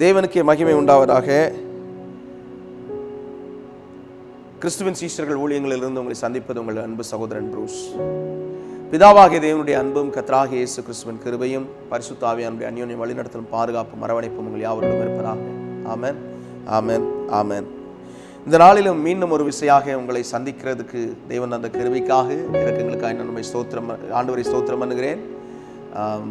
தேவனுக்கே மகிமை உண்டாவதாக கிறிஸ்துவின் சீஷர்கள் ஊழியங்களிலிருந்து உங்களை சந்திப்பது உங்கள் அன்பு சகோதரன் ப்ரூஸ் பிதாவாகிய தேவனுடைய அன்பும் கத்ராகிய இயேசு கிறிஸ்துவின் கிருபையும் பரிசுத்தாவியானுடைய அந்யோன்யம் வழிநடத்தலும் பாதுகாப்பும் அரவணைப்பும் உங்கள் யாவரோடும் இருப்பதாக ஆமென் ஆமென் ஆமென் இந்த நாளிலும் மீண்டும் ஒரு விசையாக உங்களை சந்திக்கிறதுக்கு தேவன் அந்த கிருபைக்காக இறக்கங்களுக்காக நான் உண்மை ஸ்தோத்திரம் ஆண்டவரை ஸ்தோத்திரம் பண்ணுகிறேன் ஆம்,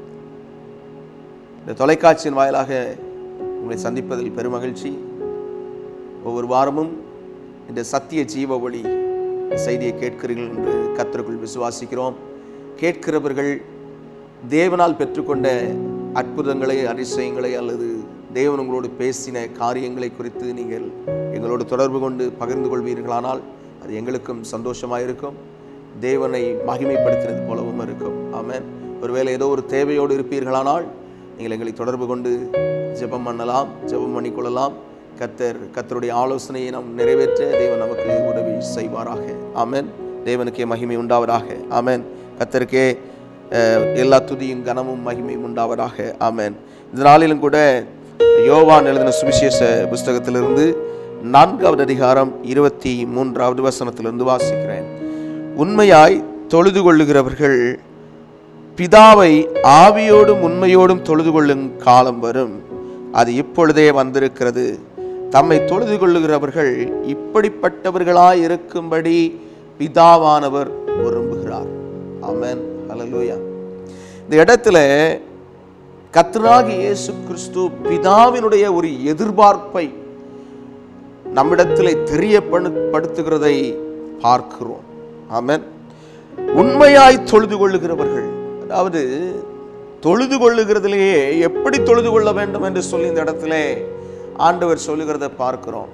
இந்த தொலைக்காட்சியின் வாயிலாக உங்களை சந்திப்பதில் பெருமகிழ்ச்சி ஒவ்வொரு வாரமும் இந்த சத்திய ஜீவ ஒளி செய்தியை கேட்கிறீர்கள் என்று கத்தருக்குள் விசுவாசிக்கிறோம் கேட்கிறவர்கள் தேவனால் பெற்றுக்கொண்ட அற்புதங்களை அதிசயங்களை அல்லது தேவன் உங்களோடு பேசின காரியங்களை குறித்து நீங்கள் எங்களோடு தொடர்பு கொண்டு பகிர்ந்து கொள்வீர்களானால் அது எங்களுக்கும் சந்தோஷமாக இருக்கும் தேவனை மகிமைப்படுத்தினது போலவும் இருக்கும் ஆமென் ஒருவேளை ஏதோ ஒரு தேவையோடு இருப்பீர்களானால் நீங்கள் எங்களை தொடர்பு கொண்டு ஜெபம் பண்ணலாம் ஜெபம் பண்ணிக்கொள்ளலாம் கத்தர் கத்தருடைய ஆலோசனையை நாம் நிறைவேற்ற தேவன் நமக்கு உதவி செய்வாராக ஆமென் தேவனுக்கே மகிமை உண்டாவதாக ஆமென் கத்தருக்கே அஹ், எல்லா துதியும் கனமும் மகிமையும் உண்டாவதாக ஆமென் இந்த நாளிலும் கூட யோவான் எழுதின சுவிசேஷ புஸ்தகத்திலிருந்து நான்காவது அதிகாரம் இருபத்தி மூன்றாவது வசனத்திலிருந்து வாசிக்கிறேன் உண்மையாய் தொழுது கொள்ளுகிறவர்கள் பிதாவை ஆவியோடும் உண்மையோடும் தொழுது கொள்ளும் காலம் வரும் அது இப்பொழுதே வந்திருக்கிறது தம்மை தொழுது கொள்ளுகிறவர்கள் இப்படிப்பட்டவர்களாய் இருக்கும்படி பிதாவானவர் விரும்புகிறார் ஆமென் ஹalleluya இந்த இடத்துல கர்த்தராகிய இயேசு கிறிஸ்து பிதாவினுடைய ஒரு எதிர்பார்ப்பை நம்மிடத்திலே தெரியப்படுத்துகிறதை பார்க்கிறோம் ஆமென் உண்மையாய் தொழுது கொள்ளுகிறவர்கள் அதாவது தொழுது கொள்ளுகிறதிலேயே எப்படி தொழுது கொள்ள வேண்டும் என்று சொல்லி இந்த இடத்துல ஆண்டவர் சொல்லுகிறதை பார்க்கிறோம்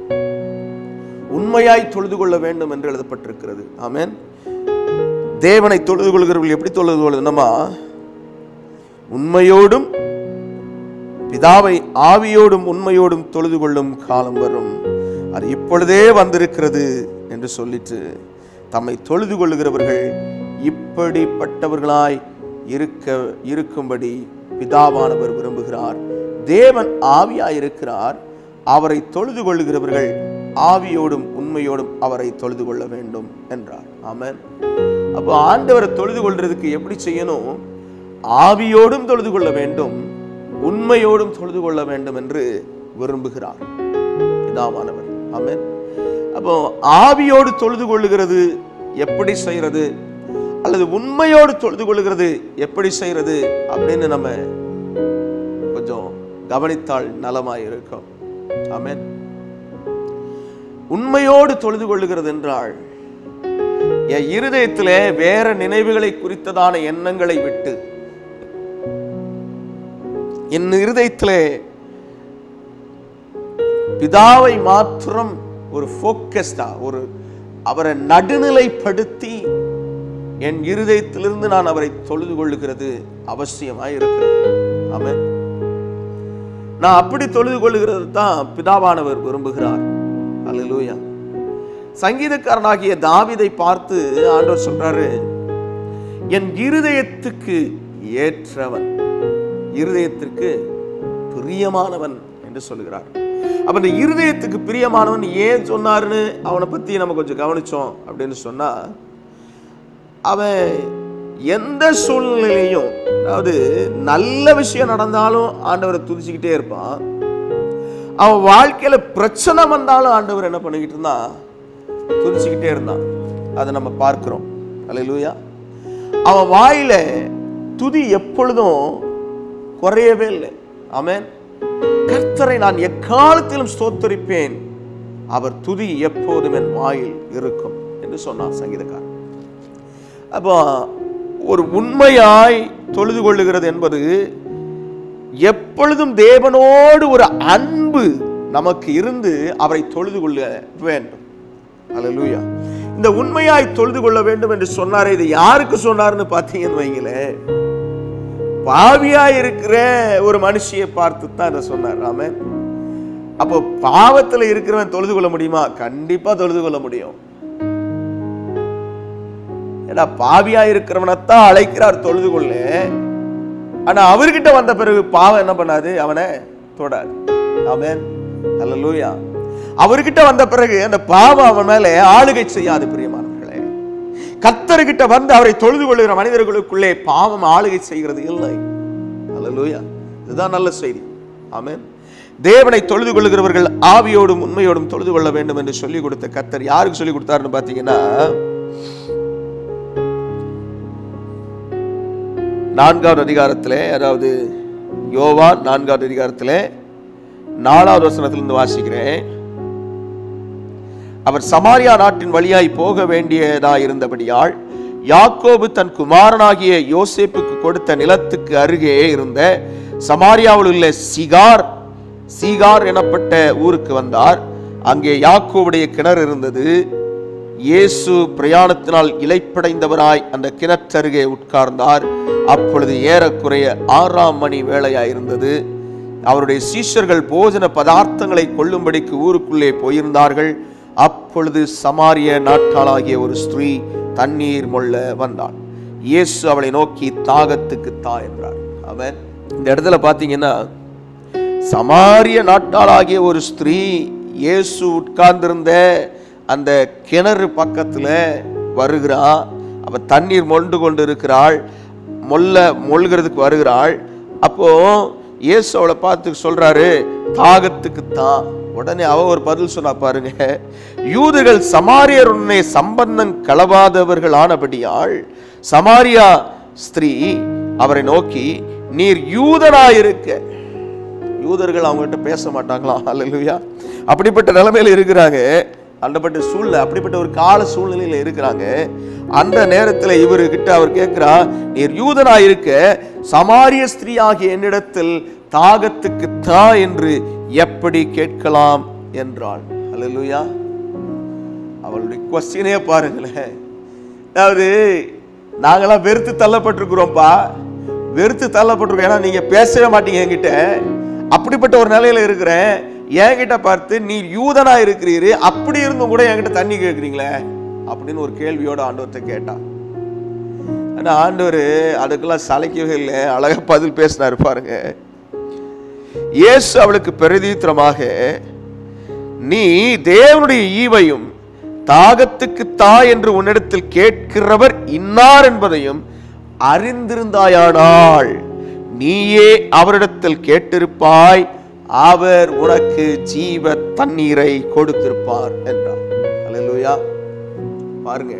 உண்மையாய் தொழுது கொள்ள வேண்டும் என்று எழுதப்பட்டிருக்கிறது ஆமென் தேவனை தொழுது கொள்கிறவர்கள் எப்படி தொழுது கொள்ளணுமா உண்மையோடும் பிதாவை ஆவியோடும் உண்மையோடும் தொழுது கொள்ளும் காலம் வரும் அது இப்பொழுதே வந்திருக்கிறது என்று சொல்லிட்டு தம்மை தொழுது கொள்ளுகிறவர்கள் இப்படிப்பட்டவர்களாய் இருக்க இருக்கும்படி பிதாவானவர் விரும்புகிறார் தேவன் ஆவியாய் இருக்கிறார் அவரை தொழுது கொள்ளுகிறவர்கள் ஆவியோடும் உண்மையோடும் அவரை தொழுது கொள்ள வேண்டும் என்றார் ஆமென் அப்போ ஆண்டவரை தொழுது கொள்றதுக்கு எப்படி செய்யணும் ஆவியோடும் தொழுது கொள்ள வேண்டும் உண்மையோடும் தொழுது கொள்ள வேண்டும் என்று விரும்புகிறார் பிதாவானவர் ஆமென் அப்போ ஆவியோடு தொழுது கொள்ளுகிறது எப்படி செய்யறது அல்லது உண்மையோடு தொழுது கொள்ளுகிறது எப்படி செய்யறது அப்படின்னு நம்ம கொஞ்சம் கவனித்தால் நலமாய் இருக்கும் ஆமென் உண்மையோடு தொழுது கொள்ளுகிறது என்றால் என் இருதயத்திலே வேற நினைவுகளை குறித்ததான எண்ணங்களை விட்டு என் இருதயத்திலே பிதாவை மாத்திரம் ஒரு ஃபோக்கஸ்டா ஒரு அவரை நடுநிலைப்படுத்தி என் இருதயத்திலிருந்து நான் அவரை தொழுது கொள்ளுகிறது அவசியமாய் இருக்கிறது ஆமென் நான் அப்படி தொழுது கொள்ளுகிறது தான் பிதாவானவர் விரும்புகிறார் அல்லேலூயா சங்கீதக்காரனாகிய தாவீதை பார்த்து ஆண்டவர் சொல்றாரு என் இருதயத்துக்கு ஏற்றவன் இருதயத்திற்கு பிரியமானவன் என்று சொல்லுகிறார் அப்ப இந்த இருதயத்துக்கு பிரியமானவன் ஏன் சொன்னாருன்னு அவனை பத்தி நம்ம கொஞ்சம் கவனிச்சோம் அப்படின்னு சொன்னா அவன் எந்த சூழ்நிலையிலையும் அதாவது நல்ல விஷயம் நடந்தாலும் ஆண்டவரை துதிச்சுக்கிட்டே இருப்பான் அவன் வாழ்க்கையில பிரச்சனை வந்தாலும் ஆண்டவர் என்ன பண்ணிக்கிட்டு இருந்தான் துதிச்சுக்கிட்டே இருந்தான் அதை நம்ம பார்க்கிறோம் அல்லேலூயா அவன் வாயில துதி எப்பொழுதும் குறையவே இல்லை ஆமென் கர்த்தரை நான் எக்காலத்திலும் ஸ்தோத்தரிப்பேன் அவர் துதி எப்போதும் என் வாயில் இருக்கும் என்று சொன்னான் சங்கீதக்காரன் அப்போ ஒரு உண்மையாய் தொழுது கொள்ளுகிறது என்பது எப்பொழுதும் தேவனோடு ஒரு அன்பு நமக்கு இருந்து அவரை தொழுது கொள்ள வேண்டும் அல்லேலூயா இந்த உண்மையாய் தொழுது கொள்ள வேண்டும் என்று சொன்னாரே இது யாருக்கு சொன்னார்னு பார்த்தீங்கன்னு வைங்களேன் பாவியாய் இருக்கிற ஒரு மனுஷியை பார்த்து தான் இதை சொன்னார் ஆமென் அப்போ பாவத்துல இருக்கிறவன் தொழுது கொள்ள முடியுமா கண்டிப்பா தொழுது கொள்ள முடியும் ஏடா பாவியா இருக்கிறவனைத்தான் அழைக்கிறார் தொழுது கொள்ள ஆனா அவர்கிட்ட வந்த பிறகு பாவம் என்ன பண்ணாது அவனை தொடாது ஆமென் அல்லேலூயா அவர்கிட்ட வந்த பிறகு அந்த பாவம் அவன் மேலே ஆளுகை செய்யாது பிரியமானவர்களே கத்தர்கிட்ட வந்து அவரை தொழுது கொள்கிற மனிதர்களுக்குள்ளே பாவம் ஆளுகை செய்கிறது இல்லை அல்லேலூயா இதுதான் நல்ல செய்தி ஆமென் தேவனை தொழுது கொள்கிறவர்கள் ஆவியோடும் உண்மையோடும் தொழுது கொள்ள வேண்டும் என்று சொல்லிக் கொடுத்த கத்தர் யாருக்கு சொல்லி கொடுத்தாருன்னு பார்த்தீங்கன்னா நான்காவது அதிகாரத்திலே அதாவது யோவான் நான்காவது அதிகாரத்திலே நாலாவது வசனத்திலிருந்து வாசிக்கிறேன் அவர் சமாரியா நாட்டின் வழியாய் போக வேண்டியதா இருந்தபடியால் யாக்கோபு தன் குமாரனாகிய யோசேப்புக்கு கொடுத்த நிலத்துக்கு அருகே இருந்த சமாரியாவில் உள்ள சிகார் சீகார் எனப்பட்ட ஊருக்கு வந்தார் அங்கே யாக்கோவுடைய கிணறு இருந்தது இயேசு பிரயாணத்தினால் இலைப்படைந்தவராய் அந்த கிணற்றருகே உட்கார்ந்தார் அப்பொழுது ஏறக்குறைய ஆறாம் மணி வேளையாயிருந்தது அவருடைய சீஷர்கள் போஜன பதார்த்தங்களை கொள்ளும்படிக்கு ஊருக்குள்ளே போயிருந்தார்கள் அப்பொழுது சமாரிய நாட்காளாகிய ஒரு ஸ்திரீ தண்ணீர் மொள்ள வந்தாள் இயேசு அவளை நோக்கி தாகத்துக்கு தா என்றார் அவன் இந்த இடத்துல பார்த்தீங்கன்னா சமாரிய நாட்டாளாகிய ஒரு ஸ்திரீ இயேசு உட்கார்ந்திருந்த அந்த கிணறு பக்கத்துல வருகிறா அவ தண்ணீர் மொண்டு கொண்டு இருக்கிறாள் மொல்ல மொழ்கிறதுக்கு வருகிறாள் அப்போ இயேசு அவளை பார்த்து சொல்றாரு தாகத்துக்கு தான் உடனே அவ ஒரு பதில் சொன்னா பாருங்க யூதுகள் சமாரியர் உன்னை சம்பந்தம் களவாதவர்கள் ஆனபடியால் சமாரியா ஸ்திரீ அவரை நோக்கி நீர் யூதனாயிருக்க யூதர்கள் அவங்ககிட்ட பேச மாட்டாங்களாம் அல்லையா அப்படிப்பட்ட நிலைமையில இருக்கிறாங்க அந்தப்பட்ட சூழ்நிலை அப்படிப்பட்ட ஒரு கால சூழ்நிலையில இருக்கிறாங்க அந்த நேரத்துல இவர்கிட்ட அவர் கேட்கிறா நீர் யூதனா இருக்க சமாரிய ஸ்திரீ ஆகிய என்னிடத்தில் தாகத்துக்கு தா என்று எப்படி கேட்கலாம் என்றாள் அல்லேலூயா அவளுடைய கொஸ்டினே பாருங்களேன் அதாவது நாங்களாம் வெறுத்து தள்ளப்பட்டிருக்கிறோம்ப்பா வெறுத்து தள்ளப்பட்டிருக்கோம் ஏன்னா நீங்க பேசவே மாட்டீங்க என்கிட்ட அப்படிப்பட்ட ஒரு நிலையில இருக்கிறேன் என்கிட்ட பார்த்து நீ யூதனா இருக்கிறீரு அப்படி இருந்தும் கூட என்கிட்ட தண்ணி கேட்குறீங்களே அப்படின்னு ஒரு கேள்வியோட ஆண்டவர்கிட்ட கேட்டான் ஆனா ஆண்டவர் அதுக்கெல்லாம் சளைக்கவே இல்லை அழகா பதில் பேசினாரு பாருங்க இயேசு அவளுக்கு பிரதித்திரமாக நீ தேவனுடைய ஈவையும் தாகத்துக்கு தா என்று உன்னிடத்தில் கேட்கிறவர் இன்னார் என்பதையும் அறிந்திருந்தாயானால் நீயே அவரிடத்தில் கேட்டிருப்பாய் அவர் உனக்கு ஜீவ தண்ணீரை கொடுத்திருப்பார் என்றார் அல்லேலூயா பாருங்க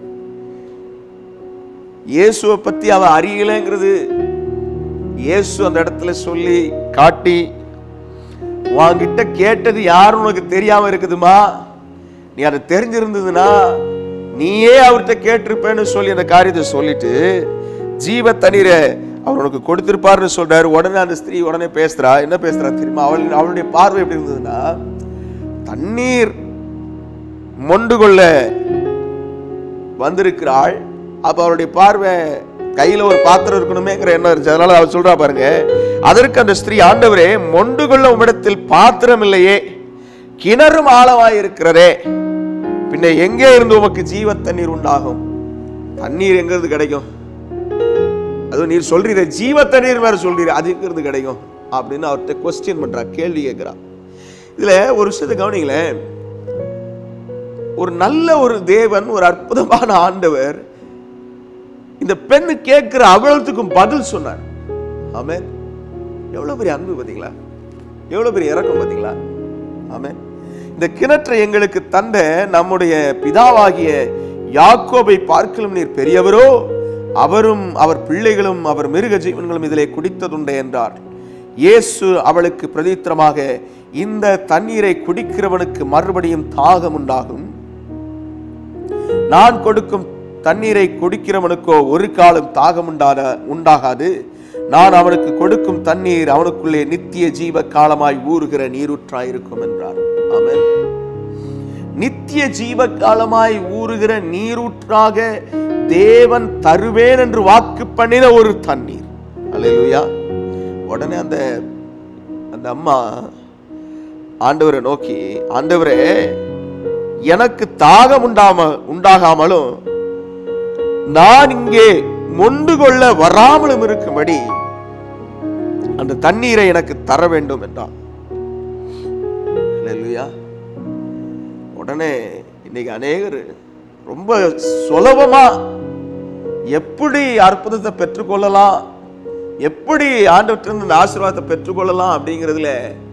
இயேசுவை பத்தி அவ அறியலைங்கிறது இயேசு அந்த இடத்துல சொல்லி காட்டி உன்கிட்ட கேட்டது யாரும் உனக்கு தெரியாம இருக்குதுமா நீ அதை தெரிஞ்சிருந்ததுன்னா நீயே அவர்கிட்ட கேட்டிருப்பேன்னு சொல்லி அந்த காரியத்தை சொல்லிட்டு ஜீவ தண்ணீரை அவர் உனக்கு கொடுத்திருப்பாருன்னு சொல்றாரு உடனே அந்த ஸ்திரீ உடனே பேசுறா என்ன பேசுறா தெரியுமா அவள் அவளுடைய பார்வை எப்படி இருந்ததுன்னா தண்ணீர் மொண்டு கொள்ள வந்திருக்கிறாள் அப்ப அவருடைய பார்வை கையில ஒரு பாத்திரம் இருக்கணுமேங்கிற எண்ணம் இருந்துச்சு அதனால அவர் சொல்றா பாருங்க அதற்கு அந்த ஸ்திரீ ஆண்டவரே மொண்டு கொள்ள உம்மிடத்தில் பாத்திரம் இல்லையே கிணறும் ஆழமாய் இருக்கிறதே பின்ன எங்கே இருந்து உமக்கு ஜீவ தண்ணீர் உண்டாகும் தண்ணீர் எங்க இருந்து கிடைக்கும் அதுவும் நீர் சொல்றீங்க ஜீவ தண்ணீர் வேற சொல்றீங்க அது எங்க இருந்து கிடைக்கும் அப்படின்னு அவர்கிட்ட கொஸ்டின் பண்றா கேள்வி கேட்கிறா இதுல ஒரு விஷயத்தை கவனிங்களேன் ஒரு நல்ல ஒரு தேவன் ஒரு அற்புதமான ஆண்டவர் இந்த பெண்ணு கேட்கிற அவலத்துக்கும் பதில் சொன்னார் ஆமென் எவ்வளவு பெரிய அன்பு பாத்தீங்களா எவ்வளவு பெரிய இறக்கம் பாத்தீங்களா ஆமென் இந்த கிணற்றை எங்களுக்கு தந்த நம்முடைய பிதாவாகிய யாக்கோபை பார்க்கலும் நீர் பெரியவரோ அவரும் அவர் பிள்ளைகளும் அவர் மிருக ஜீவன்களும் இதிலே குடித்ததுண்டே என்றார் இயேசு அவளுக்கு பிரதித்திரமாக இந்த தண்ணீரை குடிக்கிறவனுக்கு மறுபடியும் தாகம் உண்டாகும் நான் கொடுக்கும் தண்ணீரை குடிக்கிறவனுக்கோ ஒரு காலம் தாகம் உண்டான உண்டாகாது நான் அவனுக்கு கொடுக்கும் தண்ணீர் அவனுக்குள்ளே நித்திய ஜீவ காலமாய் ஊறுகிற நீரூற்றாயிருக்கும் என்றார் ஆமென் நித்திய ஜீவ காலமாய் ஊறுகிற நீரூற்றாக தேவன் தருவேன் என்று வாக்கு பண்ணின ஒரு தண்ணீர் அல்லேலூயா உடனே அந்த அந்த அம்மா ஆண்டவரை நோக்கி ஆண்டவரே எனக்கு தாகம் உண்டாம உண்டாகாமலும் நான் இங்கே மொண்டு கொள்ள வராமலும் இருக்கும்படி அந்த தண்ணீரை எனக்கு தர வேண்டும் என்றான் அல்லேலூயா உடனே இன்னைக்கு அநேகர் ரொம்ப சுலபமா எப்படி அற்புதத்தை பெற்றுக்கொள்ளலாம் எப்படி ஆண்டவற்றிலிருந்து இந்த ஆசீர்வாதத்தை பெற்றுக்கொள்ளலாம் அப்படிங்கிறதுல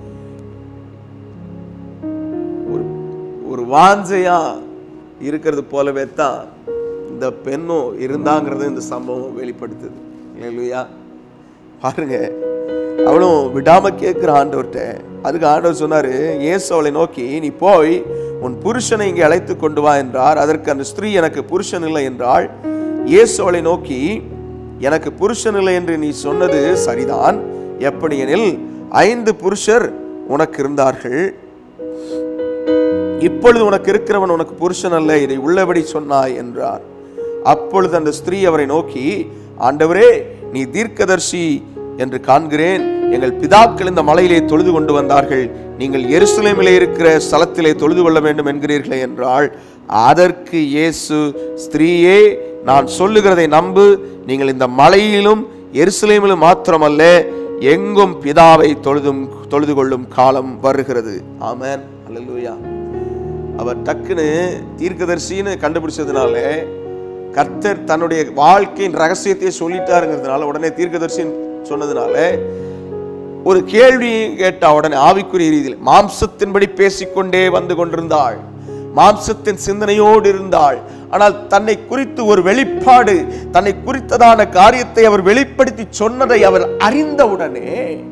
ஒரு ஒரு வாஞ்சையா இருக்கிறது போலவே தான் இந்த பெண்ணும் இருந்தாங்கிறது இந்த சம்பவம் வெளிப்படுத்துது இல்லையா பாருங்க அவளும் விடாம கேட்கிற ஆண்டவர்கிட்ட அதுக்கு ஆண்டவர் சொன்னாரு இயேசு அவளை நோக்கி நீ போய் உன் புருஷனை இங்கே அழைத்து கொண்டு வா என்றார் அதற்கு அந்த ஸ்திரீ எனக்கு புருஷன் இல்லை என்றாள் இயேசு அவளை நோக்கி எனக்கு புருஷன் இல்லை என்று நீ சொன்னது சரிதான் எப்படி எனில் ஐந்து புருஷர் உனக்கு இருந்தார்கள் இப்பொழுது உனக்கு இருக்கிறவன் உனக்கு புருஷன் அல்ல இதை உள்ளபடி சொன்னாய் என்றார் அப்பொழுது அந்த ஸ்திரீ அவரை நோக்கி ஆண்டவரே நீ தீர்க்கதர்சி என்று காண்கிறேன் எங்கள் பிதாக்கள் இந்த மலையிலே தொழுது கொண்டு வந்தார்கள் நீங்கள் எருசலேமிலே இருக்கிற ஸ்தலத்திலே தொழுது கொள்ள வேண்டும் என்கிறீர்களே என்றால் அதற்கு இயேசு ஸ்திரீயே நான் சொல்லுகிறதை நம்பு நீங்கள் இந்த மலையிலும் எருசலேமிலும் மாத்திரமல்ல எங்கும் பிதாவை தொழுதும் தொழுது கொள்ளும் காலம் வருகிறது ஆமென் அல்லேலூயா அவர் டக்குன்னு தீர்க்கதரிசின்னு கண்டுபிடிச்சதுனால கர்த்தர் தன்னுடைய வாழ்க்கையின் ரகசியத்தை சொல்லிட்டாருங்கிறதுனால உடனே தீர்க்கதரிசின்னு சொன்னதுனால ஒரு கேள்வி கேட்டா உடனே ஆவிக்குரிய ரீதியில் மாம்சத்தின்படி பேசிக்கொண்டே வந்து கொண்டிருந்தாள் மாம்சத்தின் சிந்தனையோடு இருந்தாள் ஆனால் தன்னை குறித்து ஒரு வெளிப்பாடு தன்னை குறித்ததான காரியத்தை அவர் வெளிப்படுத்தி சொன்னதை அவர் அறிந்தவுடனே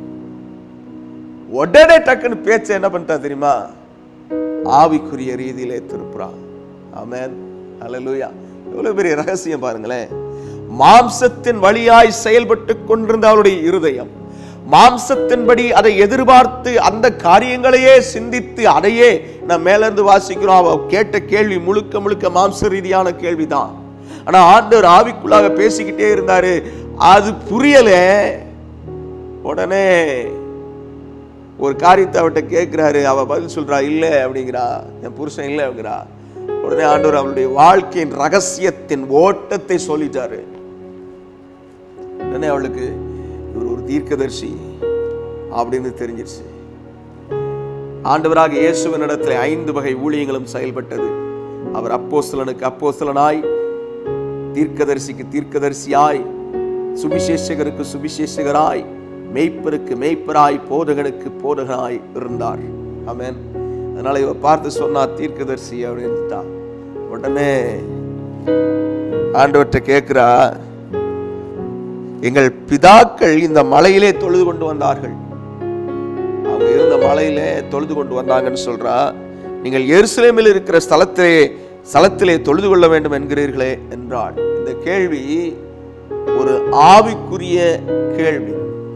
உடனே டக்குன்னு பேச்ச என்ன பண்ணிட்டா தெரியுமா ஆவிக்குரிய ரீதியிலே திருப்புறான் ஆமென் ஹalleluya எவ்வளவு பெரிய ரகசியம் பாருங்களேன் மாம்சத்தின் வழியாய் செயல்பட்டு கொண்டிருந்த அவளுடைய இருதயம் மாம்சத்தின்படி அதை எதிர்பார்த்து அந்த காரியங்களையே சிந்தித்து அதையே நான் மேல இருந்து வாசிக்கிறோம் அவ கேட்ட கேள்வி முழுக்க முழுக்க மாம்ச ரீதியான கேள்விதான் ஆனா ஆண்டவர் ஆவிக்குள்ளாக பேசிக்கிட்டே இருந்தாரு அது புரியல உடனே ஒரு காரியத்தை அவட்ட கேட்கிறாரு அவ பதில் சொல்றா இல்ல அப்படிங்கிறா என் புருஷன் இல்லை அப்படிங்கிறா உடனே ஆண்டவர் அவளுடைய வாழ்க்கையின் ரகசியத்தின் ஓட்டத்தை சொல்லிட்டாரு உடனே அவளுக்கு இவர் ஒரு தீர்க்கதரிசி அப்படின்னு தெரிஞ்சிருச்சு ஆண்டவராக இயேசுவின் இடத்துல ஐந்து வகை ஊழியங்களும் செயல்பட்டது அவர் அப்போஸ்தலனுக்கு அப்போஸ்தலனாய் தீர்க்கதரிசிக்கு தீர்க்கதரிசியாய் சுவிசேஷகருக்கு சுவிசேஷகராய் மெய்ப்பருக்கு மெய்ப்பராய் போதகனுக்கு போதகனாய் இருந்தார் ஆமென் அதனால இவ பார்த்து சொன்னா தீர்க்கதரிசி அப்படின்ட்டா உடனே ஆண்டவர்கிட்ட கேட்கிறா எங்கள் பிதாக்கள் இந்த மலையிலே தொழுது கொண்டு வந்தார்கள் அவங்க இருந்த மலையிலே தொழுது கொண்டு வந்தாங்கன்னு சொல்றா நீங்கள் எருசலேமில் இருக்கிற ஸ்தலத்திலே ஸ்தலத்திலே தொழுது கொள்ள வேண்டும் என்கிறீர்களே என்றாள் இந்த கேள்வி ஒரு ஆவிக்குரிய கேள்வி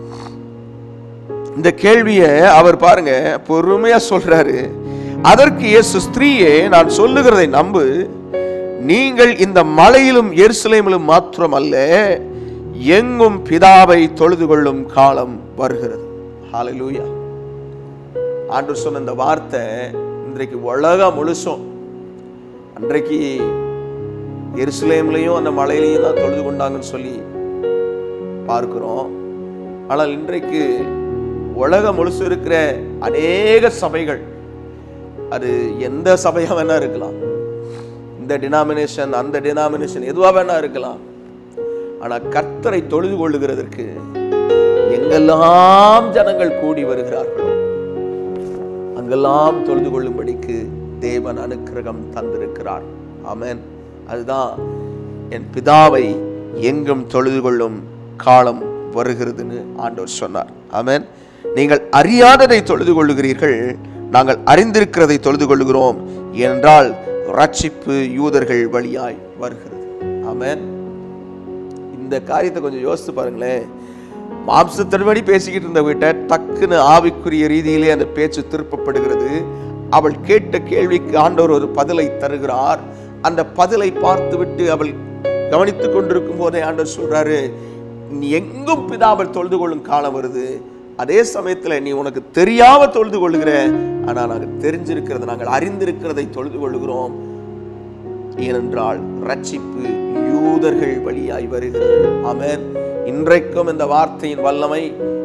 இந்த கேள்வியை அவர் பாருங்க பொறுமையா சொல்றாரு அதற்கு இயேசு ஸ்திரீயே நான் சொல்லுகிறதை நம்பு நீங்கள் இந்த மலையிலும் எருசலேமிலும் மாத்திரம் அல்ல எங்கும் பிதாவை தொழுது கொள்ளும் காலம் வருகிறது ஹalleluya ஆண்டவர் சொன்ன இந்த வார்த்தை இன்றைக்கு உலகம் முழுசும் அன்றைக்கு எருசலேம்லையும் அந்த மலையிலையும் தான் தொழுது கொண்டாங்கன்னு சொல்லி பார்க்கிறோம் ஆனால் இன்றைக்கு உலகம் முழுசு இருக்கிற அநேக சபைகள் அது எந்த சபையா வேணா இருக்கலாம் இந்த டினாமினேஷன் அந்த டினாமினேஷன் எதுவா வேணா இருக்கலாம் ஆனா கர்த்தரை தொழுது கொள்ளுகிறதற்கு எங்கெல்லாம் ஜனங்கள் கூடி வருகிறார்களோ அங்கெல்லாம் தொழுது கொள்ளும்படிக்கு தேவன் அனுக்கிரகம் தந்திருக்கிறார் ஆமென் அதுதான் என் பிதாவை எங்கும் தொழுது கொள்ளும் காலம் வருகிறதுன்னு ஆண்டவர் சொன்னார் ஆமென் நீங்கள் அறியாததை தொழுது கொள்ளுகிறீர்கள் நாங்கள் அறிந்திருக்கிறதை தொழுது கொள்ளுகிறோம் என்றால் ரட்சிப்பு யூதர்கள் வழியாய் வருகிறது ஆமென் இந்த காரியத்தை கொஞ்சம் யோசித்து பாருங்களேன் மாம்சத்தின்படி பேசிக்கிட்டு இருந்த வீட்டை டக்குன்னு ஆவிக்குரிய ரீதியிலே அந்த பேச்சு திருப்பப்படுகிறது அவள் கேட்ட கேள்விக்கு ஆண்டவர் ஒரு பதிலை தருகிறார் அந்த பதிலை பார்த்துவிட்டு அவள் கவனித்துக் கொண்டிருக்கும் போதே ஆண்டவர் சொல்றாரு நீ எங்கும் பிதாவை தொழுது கொள்ளும் காலம் வருது அதே சமயத்துல நீ உனக்கு தெரியாம தொழுது கொள்ளுகிற ஆனா நாங்கள் தெரிஞ்சிருக்கிறது நாங்கள் அறிந்திருக்கிறதை தொழுது கொள்ளுகிறோம் ஏனென்றால் ரட்சிப்பு யூதர்கள் வழியாய் வருகிறது ஆமென் இன்றைக்கும் இந்த வார்த்தையின் வல்லமை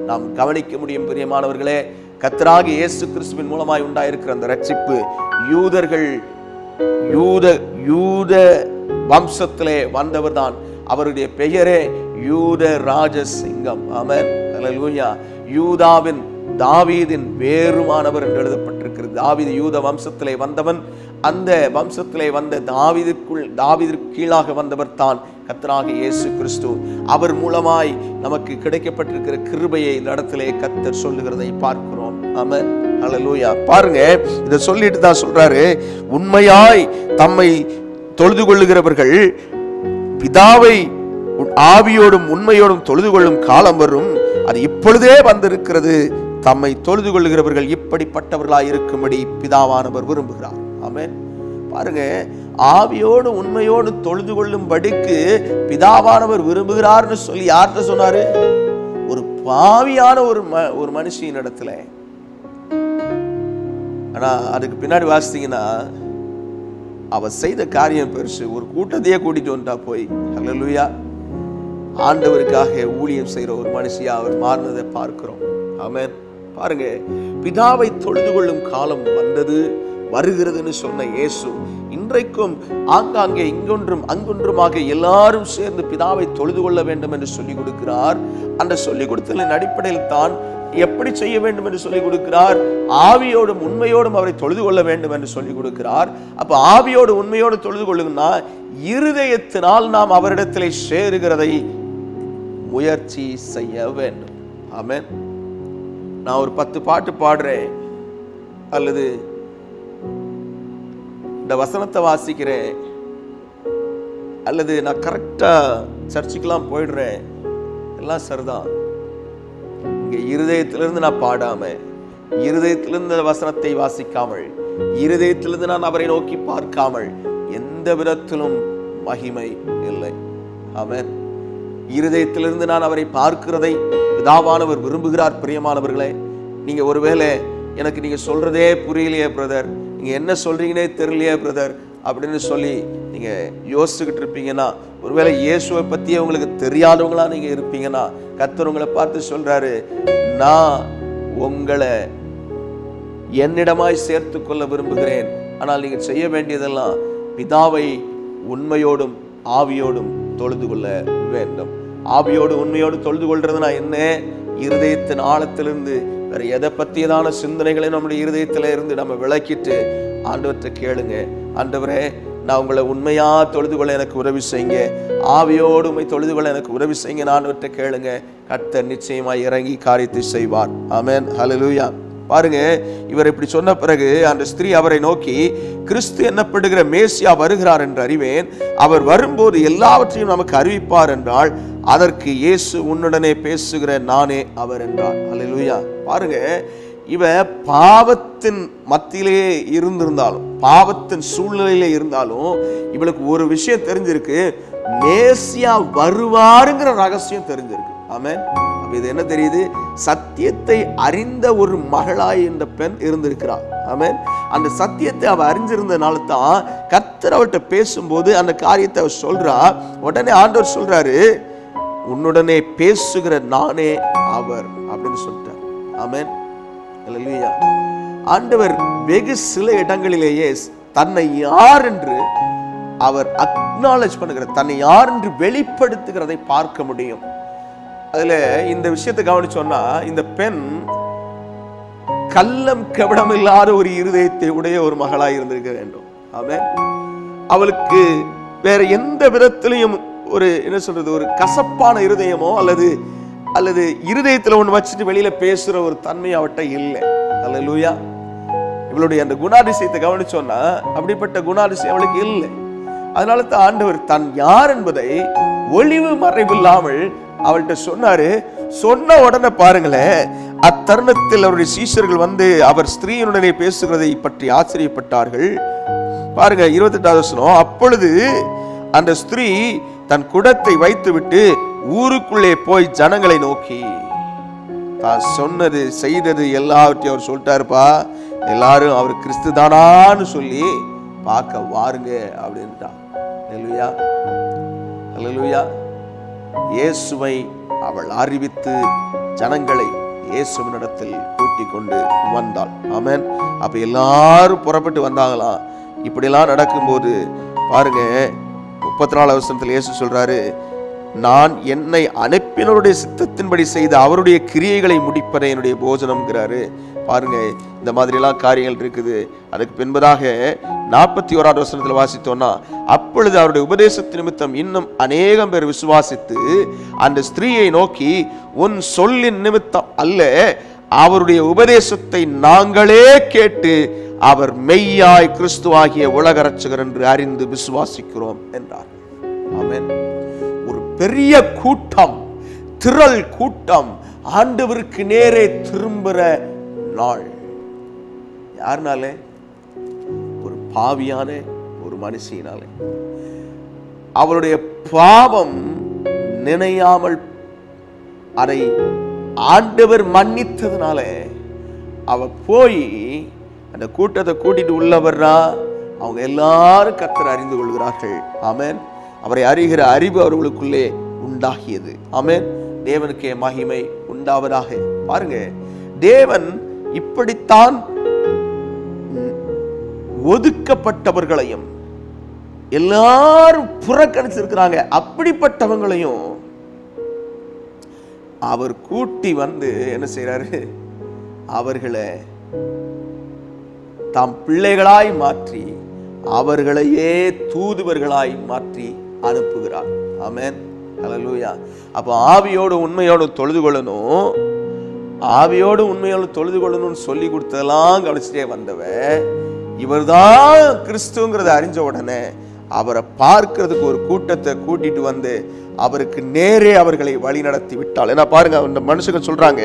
நாம் கவனிக்க முடியும் பிரியமானவர்களே கத்தராக இயேசு கிறிஸ்துவின் மூலமாய் உண்டாயிருக்கிற அந்த ரட்சிப்பு யூதர்கள் யூத யூத வம்சத்திலே வந்தவர்தான் அவருடைய பெயரே யூத ராஜசிங்கம் ஆமென் அல்லேலூயா யூதாவின் தாவீதின் வேறுமானவர் என்று எழுதப்பட்டிருக்கிறது தாவீது யூத வம்சத்திலே வந்தவன் அந்த வம்சத்திலே வந்த தாவீதுக்குள் தாவீதிற்கு கீழாக வந்தவர் தான் கத்தராக இயேசு கிறிஸ்து அவர் மூலமாய் நமக்கு கிடைக்கப்பட்டிருக்கிற கிருபையை இந்த இடத்திலே கத்தர் சொல்லுகிறதை பார்க்கிறோம் ஆமென் அல்லேலூயா பாருங்க இதை சொல்லிட்டு தான் சொல்றாரு உண்மையாய் தம்மை தொழுது கொள்ளுகிறவர்கள் பிதாவை உன் ஆவியோடும் உண்மையோடும் தொழுது கொள்ளும் காலம் வரும் அது இப்பொழுதே வந்திருக்கிறது தம்மை தொழுது கொள்ளுகிறவர்கள் இப்படிப்பட்டவர்களாய் இருக்கும்படி பிதாவானவர் விரும்புகிறார் ஆமென் பாருங்க ஆவியோடு உண்மையோடு தொழுது கொள்ளும்படிக்கு பிதாவானவர் விரும்புகிறார்னு சொல்லி யார்கிட்ட சொன்னாரு ஒரு பாவியான ஒரு ம ஒரு மனுஷியின் இடத்துல ஆனா அதுக்கு பின்னாடி வாசித்தீங்கன்னா அவ செய்த காரியம் பெருசு ஒரு கூட்டத்தையே கூட்டிட்டு வந்துட்டா போய் ஹalleluya ஆண்டவருக்காக ஊழியம் செய்கிற ஒரு மனுஷியா அவர் மாறினதை பார்க்கிறோம் ஆமென் பாருங்க பிதாவை தொழுது கொள்ளும் காலம் வந்தது வருகிறதுன்னு சொன்ன இயேசு இன்றைக்கும் ஆங்காங்கே இங்கொன்றும் அங்கொன்றுமாக எல்லாரும் சேர்ந்து பிதாவை தொழுது கொள்ள வேண்டும் என்று சொல்லிக் கொடுக்கிறார் அந்த சொல்லிக் கொடுத்தலின் அடிப்படையில் தான் எப்படி செய்ய வேண்டும் என்று சொல்லிக் கொடுக்கிறார் ஆவியோடும் உண்மையோடும் அவரை தொழுது கொள்ள வேண்டும் என்று சொல்லிக் கொடுக்கிறார் அப்ப ஆவியோடு உண்மையோடு தொழுது கொள்ளுங்கன்னா இருதயத்தினால் நாம் அவரிடத்திலே சேருகிறதை முயற்சி செய்ய வேண்டும் ஆமென் நான் ஒரு பத்து பாட்டு பாடுறேன் அல்லது இந்த வசனத்தை வாசிக்கிறேன் அல்லது நான் கரெக்டா சர்ச்சுக்கெல்லாம் போயிடுறேன் எல்லாம் சரிதான் இங்க இருதயத்திலிருந்து நான் பாடாம இருதயத்திலிருந்து அந்த வசனத்தை வாசிக்காமல் இருதயத்திலிருந்து நான் அவரை நோக்கி பார்க்காமல் எந்த விதத்திலும் மகிமை இல்லை ஆமென் இருதயத்திலிருந்து நான் அவரை பார்க்கிறதை பிதாவானவர் விரும்புகிறார் பிரியமானவர்களே நீங்க ஒருவேளை எனக்கு நீங்க சொல்றதே புரியலையே பிரதர் நீங்க என்ன சொல்றீங்கன்னே தெரியலையே பிரதர் அப்படின்னு சொல்லி நீங்க யோசிச்சுக்கிட்டு இருப்பீங்கன்னா ஒருவேளை இயேசுவை பத்தியே உங்களுக்கு தெரியாதவங்களா நீங்க இருப்பீங்கன்னா கர்த்தர் உங்களை பார்த்து சொல்றாரு நான் உங்களை என்னிடமாய் சேர்த்து கொள்ள விரும்புகிறேன் ஆனால் நீங்கள் செய்ய வேண்டியதெல்லாம் பிதாவை உண்மையோடும் ஆவியோடும் தொழுது கொள்ள வேண்டும் ஆவியோடு உண்மையோடு தொழுது கொள்றதுனா என்ன இருதயத்தின் ஆழத்திலிருந்து வேற எதை பற்றியதான சிந்தனைகளை நம்முடைய இருதயத்துல இருந்து நம்ம விளக்கிட்டு ஆண்டவற்றை கேளுங்க ஆண்டவரே நான் உங்களை உண்மையா தொழுது கொள்ள எனக்கு உதவி செய்யுங்க ஆவியோடு உண்மை தொழுது கொள்ள எனக்கு உதவி செய்யுங்க நான் ஆண்டவற்றை கேளுங்க கர்த்தர் நிச்சயமா இறங்கி காரியத்தை செய்வார் ஆமென் ஹalleluya பாருங்க இவர் இப்படி சொன்ன பிறகு அந்த ஸ்திரீ அவரை நோக்கி கிறிஸ்து என்னப்படுகிற மேசியா வருகிறார் என்று அறிவேன் அவர் வரும்போது எல்லாவற்றையும் நமக்கு அறிவிப்பார் என்றால் அதற்கு இயேசு உன்னுடனே பேசுகிற நானே அவர் என்றார் அல்லேலூயா பாருங்க இவ பாவத்தின் மத்தியிலே இருந்திருந்தாலும் பாவத்தின் சூழ்நிலையிலே இருந்தாலும் இவளுக்கு ஒரு விஷயம் தெரிஞ்சிருக்கு மேசியா வருவாருங்கிற ரகசியம் தெரிஞ்சிருக்கு ஆமென் அப்ப இது என்ன தெரியுது சத்தியத்தை அறிந்த ஒரு மகளாய் இந்த பெண் இருந்திருக்கிறாள் ஆமென் அந்த சத்தியத்தை அவ அறிஞ்சிருந்தனால தான் கர்த்தர் அவள்கிட்ட பேசும்போது அந்த காரியத்தை அவ சொல்றா உடனே ஆண்டவர் சொல்றாரு உன்னுடனே பேசுகிற நானே அவர் அப்படின்னு சொல்லிட்டார் ஆமென் அல்லேலூயா ஆண்டவர் வெகு சில இடங்களிலேயே தன்னை யார் என்று அவர் அக்னாலேஜ் பண்ணுகிற தன்னை யார் என்று வெளிப்படுத்துகிறதை பார்க்க முடியும் அதுல இந்த விஷயத்தை கவனிச்சோம்னா இந்த பெண் கள்ளம் கபடம் இல்லாத ஒரு இருதயத்தை உடைய ஒரு மகளாய் இருந்திருக்க வேண்டும் ஆமென் அவளுக்கு வேற எந்த விதத்திலையும் ஒரு என்ன சொல்றது ஒரு கசப்பான இருதயமோ அல்லது அல்லது இருதயத்துல ஒண்ணு வச்சுட்டு வெளியில பேசுற ஒரு தன்மை அவட்ட இல்லை அல்லேலூயா இவளுடைய அந்த குணாதிசயத்தை கவனிச்சோம்னா அப்படிப்பட்ட குணாதிசயம் அவளுக்கு இல்லை அதனால தான் ஆண்டவர் தன் யார் என்பதை ஒளிவு மறைவில்லாமல் அவள்கிட்ட சொன்னாரு சொன்ன உடனே பாருங்களேன் அத்தருணத்தில் அவருடைய சீஷர்கள் வந்து அவர் ஸ்திரீயுடனே பேசுகிறதை பற்றி ஆச்சரியப்பட்டார்கள் பாருங்க இருபத்தெட்டாவது வசனம் அப்பொழுது அந்த ஸ்திரீ தன் குடத்தை வைத்துவிட்டு ஊருக்குள்ளே போய் ஜனங்களை நோக்கி தான் சொன்னது செய்தது எல்லாவற்றையும் அவர் சொல்லிட்டாருப்பா எல்லாரும் அவர் கிறிஸ்து தானான்னு சொல்லி பார்க்க வாருங்க அப்படின்ட்டான் அல்லேலூயா அல்லேலூயா இயேசுவை அவள் அறிவித்து ஜனங்களை இயேசுவினிடத்தில் கூட்டிக் கொண்டு வந்தாள் ஆமென் அப்ப எல்லாரும் புறப்பட்டு வந்தாங்களாம் இப்படியெல்லாம் நடக்கும்போது பாருங்க முப்பத்தி நாலு வருஷத்துல இயேசு சொல்றாரு நான் என்னை அனுப்பினருடைய சித்தத்தின்படி செய்த அவருடைய கிரியைகளை முடிப்பதே என்னுடைய போஜனம்ங்கிறாரு பாருங்க இந்த மாதிரிலாம் காரியங்கள் இருக்குது அதுக்கு பின்பதாக நாற்பத்தி ஓராவது வசனத்தில் வாசித்தோம்னா அப்பொழுது அவருடைய உபதேசத்து நிமித்தம் இன்னும் அநேகம் பேர் விசுவாசித்து அந்த ஸ்திரீயை நோக்கி உன் சொல்லின் நிமித்தம் அல்ல அவருடைய உபதேசத்தை நாங்களே கேட்டு அவர் மெய்யாய் கிறிஸ்துவாகிய உலக ரட்சகர் என்று அறிந்து விசுவாசிக்கிறோம் என்றார் ஆமென் ஒரு பெரிய கூட்டம் திரள் கூட்டம் ஆண்டவருக்கு நேரே திரும்புற நாள் யாருனாலே ஒரு பாவியான ஒரு மனுஷியினாலே அவளுடைய பாவம் நினையாமல் அதை ஆண்டவர் மன்னித்ததுனால அவ போய் அந்த கூட்டத்தை கூட்டிட்டு உள்ள வர்றா அவங்க எல்லாரும் கர்த்தர் அறிந்து கொள்கிறார்கள் ஆமென் அவரை அறிகிற அறிவு அவர்களுக்குள்ளே உண்டாகியது ஆமென் தேவனுக்கே மகிமை உண்டாவதாக பாருங்க தேவன் இப்படித்தான் ஒதுக்கப்பட்டவர்களையும் எல்லாரும் புறக்கணிச்சிருக்கிறாங்க அப்படிப்பட்டவங்களையும் அவர் கூட்டி வந்து என்ன செய்றாரு அவர்களை தாம் பிள்ளைகளாய் மாற்றி அவர்களையே தூதுவர்களாய் மாற்றி அனுப்புகிறார் ஆமென் ஹalleluya அப்போ ஆவியோடு உண்மையோடு தொழுது கொள்ளணும் ஆவியோடு உண்மையோடு தொழுது கொள்ளணும்னு சொல்லி கொடுத்ததெல்லாம் கவனிச்சுட்டே வந்தவ இவர்தான் கிறிஸ்துங்கிறத அறிஞ்ச உடனே அவரை பார்க்கிறதுக்கு ஒரு கூட்டத்தை கூட்டிட்டு வந்து அவருக்கு நேரே அவர்களை வழி நடத்தி விட்டாள் ஏன்னா பாருங்க அந்த மனுஷங்க சொல்றாங்க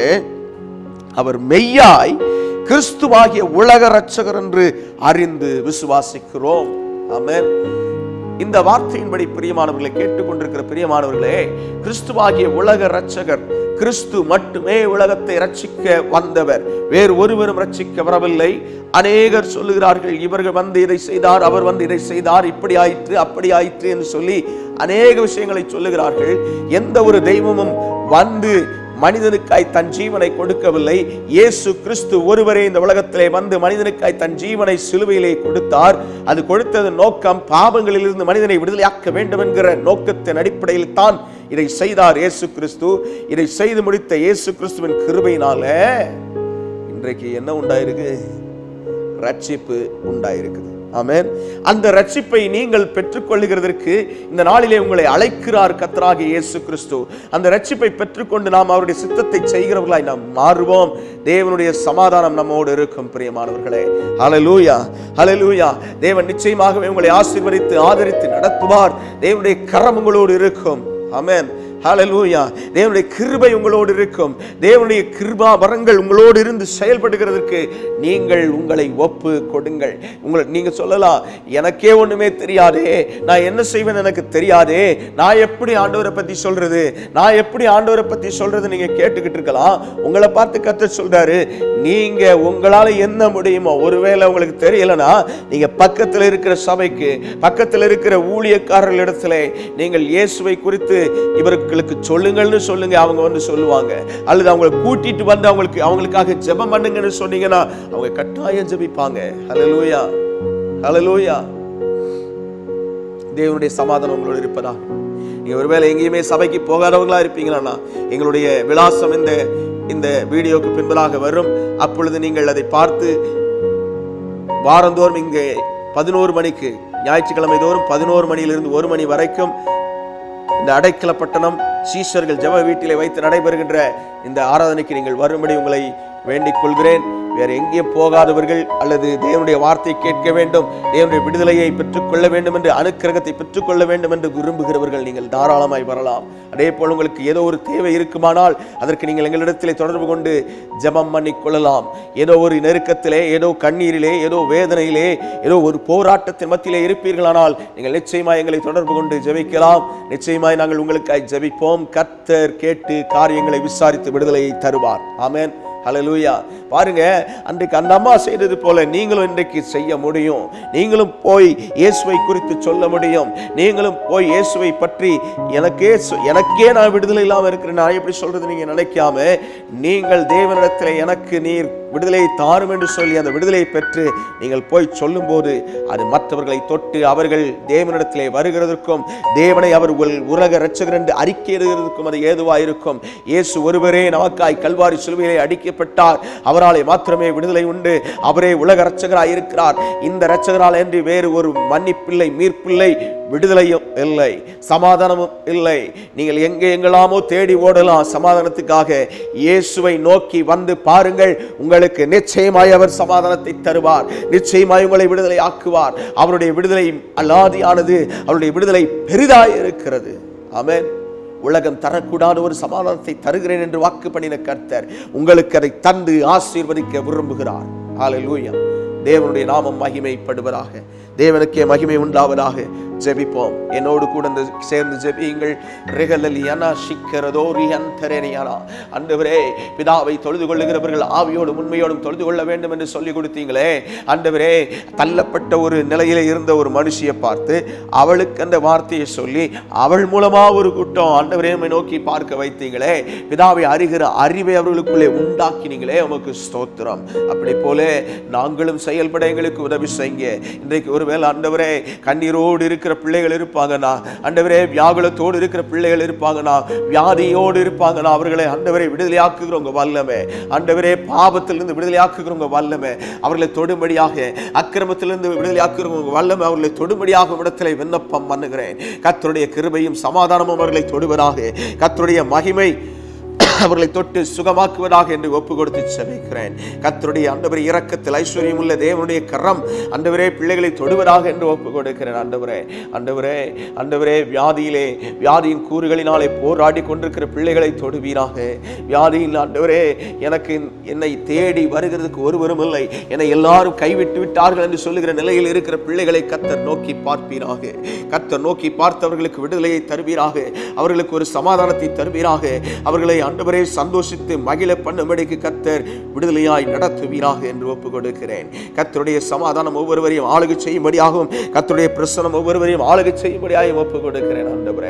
அவர் மெய்யாய் கிறிஸ்துவாகிய உலக ரட்சகர் என்று அறிந்து விசுவாசிக்கிறோம் ஆமென் இந்த வார்த்தையின்படி பிரியமானவர்களை கேட்டுக்கொண்டிருக்கிற பிரியமானவர்களே கிறிஸ்துவாகிய உலக ரட்சகர் கிறிஸ்து மட்டுமே உலகத்தை ரட்சிக்க வந்தவர் வேறு ஒருவரும் ரட்சிக்க வரவில்லை அநேகர் சொல்லுகிறார்கள் இவர்கள் வந்து இதை செய்தார் அவர் வந்து இதை செய்தார் இப்படி ஆயிற்று அப்படி ஆயிற்று என்று சொல்லி அநேக விஷயங்களை சொல்லுகிறார்கள் எந்த ஒரு தெய்வமும் வந்து மனிதனுக்காய் தன் ஜீவனை கொடுக்கவில்லை இயேசு கிறிஸ்து ஒருவரே இந்த உலகத்திலே வந்து மனிதனுக்காய் தன் ஜீவனை சிலுவையிலே கொடுத்தார் அது கொடுத்தது நோக்கம் பாவங்களிலிருந்து மனிதனை விடுதலையாக்க வேண்டும் என்கிற நோக்கத்தின் அடிப்படையில் தான் இதை செய்தார் இயேசு கிறிஸ்து இதை செய்து முடித்த இயேசு கிறிஸ்துவின் கிருபையினால இன்றைக்கு என்ன உண்டாயிருக்கு ரட்சிப்பு உண்டாயிருக்குது ஆமென் அந்த ரட்சிப்பை நீங்கள் பெற்றுக்கொள்ளுகிறதற்கு இந்த நாளிலே உங்களை அழைக்கிறார் கத்தராகிய இயேசு கிறிஸ்து அந்த ரட்சிப்பை பெற்றுக்கொண்டு நாம் அவருடைய சித்தத்தை செய்கிறவர்களாய் நாம் மாறுவோம் தேவனுடைய சமாதானம் நம்மோடு இருக்கும் பிரியமானவர்களே ஹalleluya ஹalleluya தேவன் நிச்சயமாகவே உங்களை ஆசீர்வதித்து ஆதரித்து நடத்துவார் தேவனுடைய கரம் உங்களோடு இருக்கும் ஆமென் ஹalleluya தேவனுடைய கிருபை உங்களோடு இருக்கும் தேவனுடைய கிருபா வரங்கள் உங்களோடு இருந்து செயல்படுகிறதற்கு நீங்கள் உங்களை ஒப்பு கொடுங்கள் உங்களை நீங்க சொல்லலாம் எனக்கே ஒண்ணுமே தெரியாதே நான் என்ன செய்வேன் எனக்கு தெரியாதே நான் எப்படி ஆண்டவரை பத்தி சொல்றது நான் எப்படி ஆண்டவரை பத்தி சொல்றது நீங்க கேட்டுக்கிட்டு இருக்கலாம் உங்களை பார்த்து கத்த சொல்றாரு நீங்க உங்களால என்ன முடியுமோ ஒருவேளை உங்களுக்கு தெரியலனா நீங்க பக்கத்துல இருக்கிற சபைக்கு பக்கத்துல இருக்கிற ஊழியக்காரர்கள் இடத்துல நீங்கள் இயேசுவை குறித்து இவர்களுக்கு சொல்லுங்கள்னு சொல்லுங்க அவங்க வந்து சொல்லுவாங்க அல்லது அவங்களை கூட்டிட்டு வந்து அவங்களுக்கு அவங்களுக்காக ஜெபம் பண்ணுங்கன்னு சொன்னீங்கன்னா அவங்க கட்டாயம் ஜெபிப்பாங்க ஹalleluya ஹalleluya தேவனுடைய சமாதானம் உங்களோடு இருப்பதா நீங்க ஒருவேளை எங்கேயுமே சபைக்கு போகாதவங்களா இருப்பீங்களா எங்களுடைய விலாசம் இந்த இந்த வீடியோக்கு பின்பதாக வரும் அப்பொழுது நீங்கள் அதை பார்த்து வாரந்தோறும் இங்கே பதினோரு மணிக்கு ஞாயிற்றுக்கிழமை தோறும் பதினோரு மணியிலிருந்து ஒரு மணி வரைக்கும் இந்த அடைக்கல பட்டணம் சீஷர்கள் ஜெப வீட்டிலே வைத்து நடைபெறுகின்ற இந்த ஆராதனைக்கு நீங்கள் வரும்படி உங்களை வேண்டிக் கொள்கிறேன் வேற எங்கேயும் போகாதவர்கள் அல்லது தேவனுடைய வார்த்தை கேட்க வேண்டும் தேவனுடைய விடுதலையை பெற்றுக்கொள்ள வேண்டும் என்று அனுக்கிரகத்தை பெற்றுக்கொள்ள வேண்டும் என்று விரும்புகிறவர்கள் நீங்கள் தாராளமாய் வரலாம் அதே போல் உங்களுக்கு ஏதோ ஒரு தேவை இருக்குமானால் அதற்கு நீங்கள் எங்களிடத்திலே தொடர்பு கொண்டு ஜெபம் பண்ணிக் கொள்ளலாம் ஏதோ ஒரு நெருக்கத்திலே ஏதோ கண்ணீரிலே ஏதோ வேதனையிலே ஏதோ ஒரு போராட்டத்தின் மத்தியிலே இருப்பீர்களானால் நீங்கள் நிச்சயமாய் எங்களை தொடர்பு கொண்டு ஜெபிக்கலாம் நிச்சயமாய் நாங்கள் உங்களுக்காய் ஜெபிப்போம் கர்த்தர் கேட்டு காரியங்களை விசாரித்து விடுதலையை தருவார் ஆமென் ஹalleluya பாருங்க அன்றைக்கு அந்த அம்மா செய்தது போல நீங்களும் இன்றைக்கு செய்ய முடியும் நீங்களும் போய் இயேசுவை குறித்து சொல்ல முடியும் நீங்களும் போய் இயேசுவை பற்றி எனக்கே சொ- எனக்கே நான் விடுதலை இல்லாமல் இருக்கிறேன் நான் எப்படி சொல்றது நீங்க நினைக்காம நீங்கள் தேவனிடத்தில் எனக்கு நீர் விடுதலையை தாரும் என்று சொல்லி அந்த விடுதலையை பெற்று நீங்கள் போய் சொல்லும்போது அது மற்றவர்களை தொட்டு அவர்கள் தேவனிடத்திலே வருகிறதற்கும் தேவனை அவர் உல்- உலக இரட்சகர் என்று அறிக்கையிடுகிறதற்கும் அது ஏதுவாக இருக்கும் இயேசு ஒருவரே நமக்காய் கல்வாரி சிலுவையிலே அடிக்கப்பட்டார் அவராலே மாத்திரமே விடுதலை உண்டு அவரே உலக இரட்சகராய் இருக்கிறார் இந்த இரட்சகரால் என்று வேறு ஒரு மன்னிப்பில்லை மீட்பில்லை விடுதலையும் இல்லை சமாதானமும் இல்லை நீங்கள் எங்கே எங்கெல்லாமோ தேடி ஓடலாம் சமாதானத்துக்காக இயேசுவை நோக்கி வந்து பாருங்கள் உங்களுக்கு நிச்சயமாய் அவர் சமாதானத்தை தருவார் நிச்சயமாய் உங்களை விடுதலை ஆக்குவார் அவருடைய விடுதலை அலாதியானது அவருடைய விடுதலை பெரிதாய் இருக்கிறது ஆமென் உலகம் தரக்கூடாத ஒரு சமாதானத்தை தருகிறேன் என்று வாக்கு பண்ணின கர்த்தர் உங்களுக்கு அதை தந்து ஆசீர்வதிக்க விரும்புகிறார் ஹalleluya தேவனுடைய நாமம் மகிமைப்படுவதாக தேவனுக்கே மகிமை உண்டாவதாக ஜெபிப்போம் என்னோடு கூட இந்த சேர்ந்து ஜெபியுங்கள் ரெகலலியனா சிக்கரதோரி அந்தரேனியானா அண்டவரே பிதாவை தொழுது கொள்ளுகிறவர்கள் ஆவியோடும் உண்மையோடும் தொழுது கொள்ள வேண்டும் என்று சொல்லி கொடுத்தீங்களே ஆண்டவரே தள்ளப்பட்ட ஒரு நிலையில இருந்த ஒரு மனுஷியை பார்த்து அவளுக்கு அந்த வார்த்தையை சொல்லி அவள் மூலமா ஒரு கூட்டம் ஆண்டவரே உம்மை நோக்கி பார்க்க வைத்தீங்களே பிதாவை அறிகிற அறிவை அவர்களுக்குள்ளே உண்டாக்கினீங்களே உமக்கு ஸ்தோத்திரம் அப்படி போல நாங்களும் செயல்பட எங்களுக்கு உதவி செய்யுங்க இன்றைக்கு ஒருவேளை ஆண்டவரே கண்ணீரோடு இருக்கிற பிள்ளைகள் இருப்பாங்கண்ணா ஆண்டவரே வியாகுலத்தோடு இருக்கிற பிள்ளைகள் இருப்பாங்கண்ணா வியாதியோடு இருப்பாங்கண்ணா அவர்களை ஆண்டவரை விடுதலையாக்குகிறவங்க வல்லமே ஆண்டவரே பாவத்திலிருந்து விடுதலையாக்குகிறவங்க வல்லமே அவர்களை தொடும்படியாக அக்கிரமத்திலிருந்து விடுதலையாக்குகிறவங்க வல்லமே அவர்களை தொடும்படியாக இடத்திலே விண்ணப்பம் பண்ணுகிறேன் கர்த்தருடைய கிருபையும் சமாதானமும் அவர்களை தொடுவதாக கர்த்தருடைய மகிமை அவர்களை தொட்டு சுகமாக்குவதாக என்று ஒப்பு கொடுத்து செபிக்கிறேன் கர்த்தருடைய ஆண்டவரே இரக்கத்தில் ஐஸ்வர்யம் உள்ள தேவனுடைய கரம் ஆண்டவரே பிள்ளைகளை தொடுவதாக என்று ஒப்பு கொடுக்கிறேன் ஆண்டவரே ஆண்டவரே ஆண்டவரே வியாதியிலே வியாதியின் கூறுகளினாலே போராடி கொண்டிருக்கிற பிள்ளைகளை தொடுவீராக வியாதியில் ஆண்டவரே எனக்கு என்னை தேடி வருகிறதுக்கு ஒருவரும் இல்லை என்னை எல்லாரும் கைவிட்டு விட்டார்கள் என்று சொல்லுகிற நிலையில் இருக்கிற பிள்ளைகளை கத்தர் நோக்கி பார்ப்பீராக கத்தர் நோக்கி பார்த்தவர்களுக்கு விடுதலையை தருவீராக அவர்களுக்கு ஒரு சமாதானத்தை தருவீராக அவர்களை ஆண்டவரே சந்தோஷித்து மகிழ பண்ணும்படிக்கு கத்தர் விடுதலையாய் நடத்துவீராக என்று ஒப்பு கொடுக்கிறேன் கத்தருடைய சமாதானம் ஒவ்வொருவரையும் ஆளுகை செய்யும்படியாகவும் கத்தருடைய பிரசனம் ஒவ்வொருவரையும் ஆளுகை செய்யும்படியாகவும் ஒப்பு கொடுக்கிறேன் ஆண்டவரே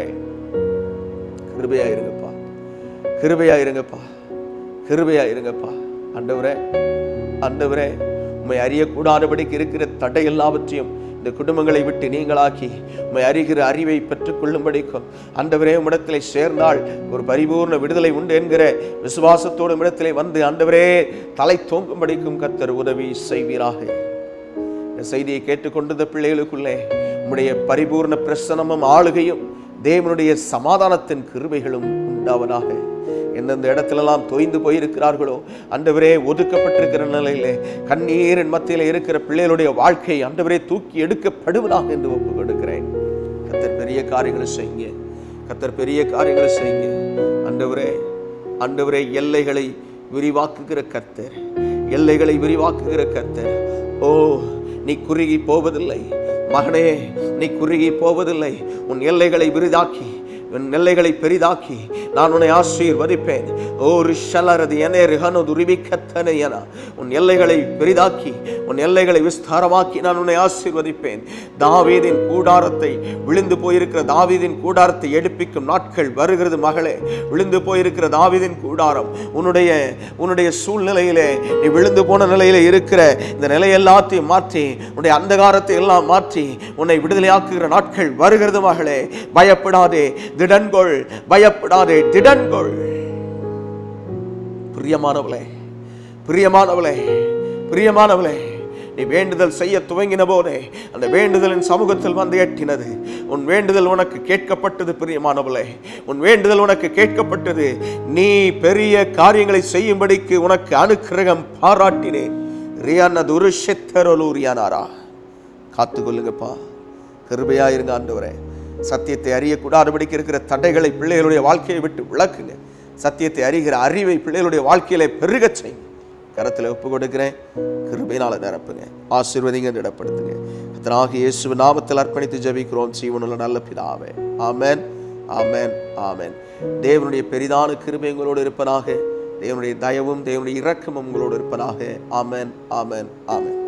கிருபையா இருங்கப்பா கிருபையா இருங்கப்பா கிருபையா இருங்கப்பா ஆண்டவரே ஆண்டவரே உம்மை அறியக்கூடாதபடிக்கு இருக்கிற தடை எல்லாவற்றையும் இந்த குடும்பங்களை விட்டு நீங்களாக்கி உம்மை அறிகிற அறிவை பெற்றுக்கொள்ளும்படிக்கும் ஆண்டவரே உம்மிடத்திலே சேர்ந்தால் ஒரு பரிபூர்ண விடுதலை உண்டு என்கிற விசுவாசத்தோடு இடத்திலே வந்து ஆண்டவரே தலை தோங்கும்படிக்கும் கர்த்தர் உதவி செய்வீராக இந்த செய்தியை கேட்டுக்கொண்டிருந்த பிள்ளைகளுக்குள்ளே உம்முடைய பரிபூர்ண பிரசனமும் ஆளுகையும் தேவனுடைய சமாதானத்தின் கிருபைகளும் உண்டாவதாக எந்தெந்த இடத்திலெல்லாம் தொய்ந்து போயிருக்கிறார்களோ அண்டவரே ஒதுக்கப்பட்டிருக்கிற நிலையிலே கண்ணீரின் மத்தியில் இருக்கிற பிள்ளைகளுடைய வாழ்க்கை அண்டவரே தூக்கி எடுக்கப்படுவதாக என்று ஒப்பு கொடுக்கிறேன் கத்தர் பெரிய காரியங்களை செய்யுங்க கத்தர் பெரிய காரியங்களை செய்யுங்க அண்டவரே அண்டவரே எல்லைகளை விரிவாக்குகிற கர்த்தர் எல்லைகளை விரிவாக்குகிற கர்த்தர் ஓ நீ குறுகி போவதில்லை மகனே நீ குறுகி போவதில்லை உன் எல்லைகளை விரிதாக்கி உன் எல்லைகளை பெரிதாக்கி நான் உன்னை ஆசீர்வதிப்பேன் ஓ ரிஷலரது என ரிஹனது ரிபிக்கத்தனையன உன் எல்லைகளை பெரிதாக்கி உன் எல்லைகளை விஸ்தாரமாக்கி நான் உன்னை ஆசீர்வதிப்பேன் தாவீதின் கூடாரத்தை விழுந்து போயிருக்கிற தாவீதின் கூடாரத்தை எடுப்பிக்கும் நாட்கள் வருகிறது மகளே விழுந்து போயிருக்கிற தாவீதின் கூடாரம் உன்னுடைய உன்னுடைய சூழ்நிலையிலே நீ விழுந்து போன நிலையில இருக்கிற இந்த நிலை எல்லாத்தையும் மாற்றி உன்னுடைய அந்தகாரத்தை எல்லாம் மாற்றி உன்னை விடுதலையாக்குகிற நாட்கள் வருகிறது மகளே பயப்படாதே திடன்கொள் பயப்படாதே திடன்கொள் பிரியமானவளே பிரியமானவளே பிரியமானவளே நீ வேண்டுதல் செய்ய துவங்கின போதே அந்த வேண்டுதலின் சமூகத்தில் வந்து எட்டினது உன் வேண்டுதல் உனக்கு கேட்கப்பட்டது பிரியமானவளே உன் வேண்டுதல் உனக்கு கேட்கப்பட்டது நீ பெரிய காரியங்களை செய்யும்படிக்கு உனக்கு அனுக்கிரகம் பாராட்டினேன் ரியானது ஒரு செத்தரலூரியானாரா காத்துக்கொள்ளுங்கப்பா கிருபையா இருங்க ஆண்டவரே சத்தியத்தை அறியக்கூடாதபடிக்கு இருக்கிற தடைகளை பிள்ளைகளுடைய வாழ்க்கையை விட்டு விளக்குங்க சத்தியத்தை அறிகிற அறிவை பிள்ளைகளுடைய பிள்ளைகளிலே பெருகச் செய்யுங்க கரத்தில் ஒப்பு கொடுக்கிறேன் கிருபையினால நிரப்புங்க ஆசீர்வதிங்க இடப்படுத்துங்க கத்தனாகிய இயேசு நாமத்தில் அர்ப்பணித்து ஜெபிக்கிறோம் ஜீவனுள்ள நல்ல பிதாவே ஆமென் ஆமென் ஆமென் தேவனுடைய பெரிதான கிருபை உங்களோடு இருப்பதாக தேவனுடைய தயவும் தேவனுடைய இரக்கமும் உங்களோடு இருப்பதாக ஆமென் ஆமென் ஆமென்